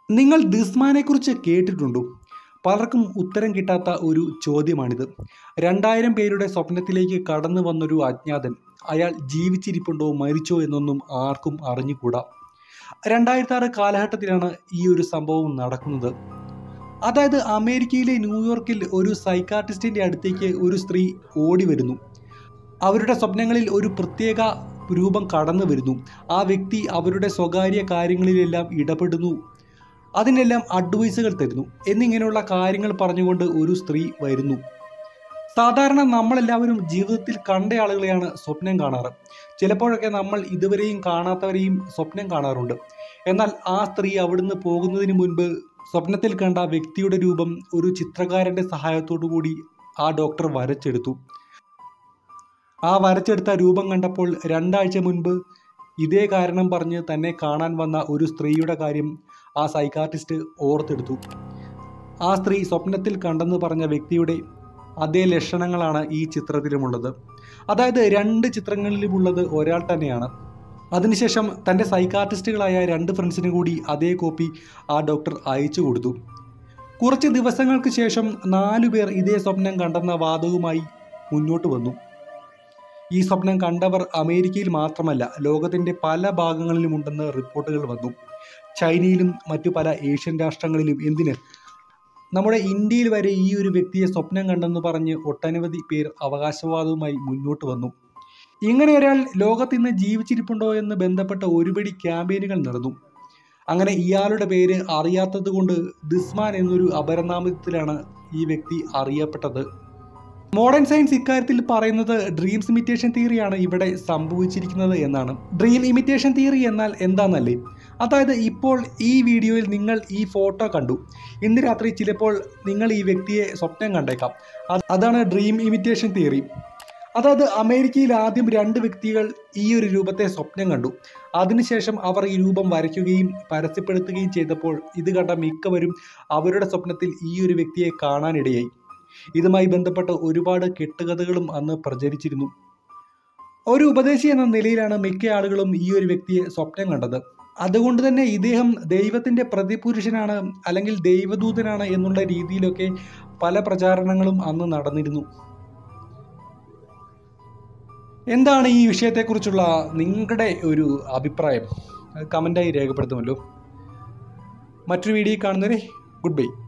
നിങ്ങൾ ദിസ്മാനെക്കുറിച്ച് കേട്ടിട്ടുണ്ടോ പലർക്കും ഉത്തരം കിട്ടാത്ത ഒരു ചോദ്യമാണിത് രണ്ടായിരം പേരുടെ സ്വപ്നത്തിലേക്ക് കടന്നു വന്നൊരു അജ്ഞാതൻ അയാൾ ജീവിച്ചിരിപ്പുണ്ടോ മരിച്ചോ എന്നൊന്നും ആർക്കും അറിഞ്ഞുകൂടാ രണ്ടായിരത്തി ആറ് കാലഘട്ടത്തിലാണ് ഈ ഒരു സംഭവം നടക്കുന്നത് അതായത് അമേരിക്കയിലെ ന്യൂയോർക്കിൽ ഒരു സൈക്കാട്രിസ്റ്റിൻ്റെ അടുത്തേക്ക് ഒരു സ്ത്രീ ഓടി വരുന്നു അവരുടെ സ്വപ്നങ്ങളിൽ ഒരു പ്രത്യേക രൂപം കടന്നു വരുന്നു ആ വ്യക്തി അവരുടെ സ്വകാര്യ കാര്യങ്ങളിലെല്ലാം ഇടപെടുന്നു അതിനെല്ലാം അഡ്വൈസുകൾ തരുന്നു എന്നിങ്ങനെയുള്ള കാര്യങ്ങൾ പറഞ്ഞുകൊണ്ട് ഒരു സ്ത്രീ വരുന്നു സാധാരണ നമ്മളെല്ലാവരും ജീവിതത്തിൽ കണ്ട ആളുകളെയാണ് സ്വപ്നം കാണാറ് ചിലപ്പോഴൊക്കെ നമ്മൾ ഇതുവരെയും കാണാത്തവരെയും സ്വപ്നം കാണാറുണ്ട് എന്നാൽ ആ സ്ത്രീ അവിടുന്ന് പോകുന്നതിന് മുൻപ് സ്വപ്നത്തിൽ കണ്ട വ്യക്തിയുടെ രൂപം ഒരു ചിത്രകാരൻ്റെ സഹായത്തോടു കൂടി ആ ഡോക്ടർ വരച്ചെടുത്തു ആ വരച്ചെടുത്ത രൂപം കണ്ടപ്പോൾ രണ്ടാഴ്ച മുൻപ് ഇതേ കാരണം പറഞ്ഞ് തന്നെ കാണാൻ വന്ന ഒരു സ്ത്രീയുടെ കാര്യം ആ സൈക്കാർട്ടിസ്റ്റ് ഓർത്തെടുത്തു ആ സ്ത്രീ സ്വപ്നത്തിൽ കണ്ടെന്ന് പറഞ്ഞ വ്യക്തിയുടെ അതേ ലക്ഷണങ്ങളാണ് ഈ ചിത്രത്തിലുമുള്ളത് അതായത് രണ്ട് ചിത്രങ്ങളിലുമുള്ളത് ഒരാൾ തന്നെയാണ് അതിനുശേഷം തൻ്റെ സൈക്കാർട്ടിസ്റ്റുകളായ രണ്ട് ഫ്രണ്ട്സിന് കൂടി അതേ കോപ്പി ആ ഡോക്ടർ അയച്ചു കൊടുത്തു കുറച്ച് ദിവസങ്ങൾക്ക് ശേഷം നാലു പേർ ഇതേ സ്വപ്നം കണ്ടെന്ന വാദവുമായി മുന്നോട്ട് വന്നു ഈ സ്വപ്നം കണ്ടവർ അമേരിക്കയിൽ മാത്രമല്ല ലോകത്തിൻ്റെ പല ഭാഗങ്ങളിലുമുണ്ടെന്ന് റിപ്പോർട്ടുകൾ വന്നു ചൈനയിലും മറ്റു പല ഏഷ്യൻ രാഷ്ട്രങ്ങളിലും എന്തിന് നമ്മുടെ ഇന്ത്യയിൽ വരെ ഈ ഒരു വ്യക്തിയെ സ്വപ്നം കണ്ടെന്ന് പറഞ്ഞ് ഒട്ടനവധി പേർ അവകാശവാദവുമായി മുന്നോട്ട് വന്നു ഇങ്ങനെ ഒരാൾ ലോകത്ത് ഇന്ന് ജീവിച്ചിരിപ്പുണ്ടോ എന്ന് ബന്ധപ്പെട്ട ഒരുപടി ക്യാമ്പയിനുകൾ നടന്നു അങ്ങനെ ഇയാളുടെ പേര് അറിയാത്തത് കൊണ്ട് ദിസ്മാൻ എന്നൊരു അപരനാമത്തിലാണ് ഈ വ്യക്തി അറിയപ്പെട്ടത് മോഡേൺ സയൻസ് ഇക്കാര്യത്തിൽ പറയുന്നത് ഡ്രീംസ് ഇമിറ്റേഷൻ തിയറിയാണ് ഇവിടെ സംഭവിച്ചിരിക്കുന്നത് എന്നാണ് ഡ്രീം ഇമിറ്റേഷൻ തിയറി എന്നാൽ എന്താണെന്നല്ലേ അതായത് ഇപ്പോൾ ഈ വീഡിയോയിൽ നിങ്ങൾ ഈ ഫോട്ടോ കണ്ടു ഇന്ന് രാത്രി ചിലപ്പോൾ നിങ്ങൾ ഈ വ്യക്തിയെ സ്വപ്നം കണ്ടേക്കാം അത് അതാണ് ഡ്രീം ഇമിറ്റേഷൻ തിയറി അതായത് അമേരിക്കയിൽ ആദ്യം രണ്ട് വ്യക്തികൾ ഈ ഒരു രൂപത്തെ സ്വപ്നം കണ്ടു അതിനുശേഷം അവർ ഈ രൂപം വരയ്ക്കുകയും പരസ്യപ്പെടുത്തുകയും ചെയ്തപ്പോൾ ഇത് കണ്ട മിക്കവരും അവരുടെ സ്വപ്നത്തിൽ ഈ ഒരു വ്യക്തിയെ കാണാനിടയായി ഇതുമായി ബന്ധപ്പെട്ട് ഒരുപാട് കെട്ടുകഥകളും അന്ന് പ്രചരിച്ചിരുന്നു ഒരു ഉപദേശി എന്ന നിലയിലാണ് മിക്ക ആളുകളും ഈ ഒരു വ്യക്തിയെ സ്വപ്നം കണ്ടത് അതുകൊണ്ട് തന്നെ ഇദ്ദേഹം ദൈവത്തിൻ്റെ പ്രതിപുരുഷനാണ് അല്ലെങ്കിൽ ദൈവദൂതനാണ് എന്നുള്ള രീതിയിലൊക്കെ പല പ്രചാരണങ്ങളും അന്ന് നടന്നിരുന്നു എന്താണ് ഈ വിഷയത്തെക്കുറിച്ചുള്ള നിങ്ങളുടെ ഒരു അഭിപ്രായം അത് കമൻറ്റായി രേഖപ്പെടുത്തുമല്ലോ മറ്റൊരു വീഡിയോ കാണുന്നവരെ ഗുഡ് ബൈ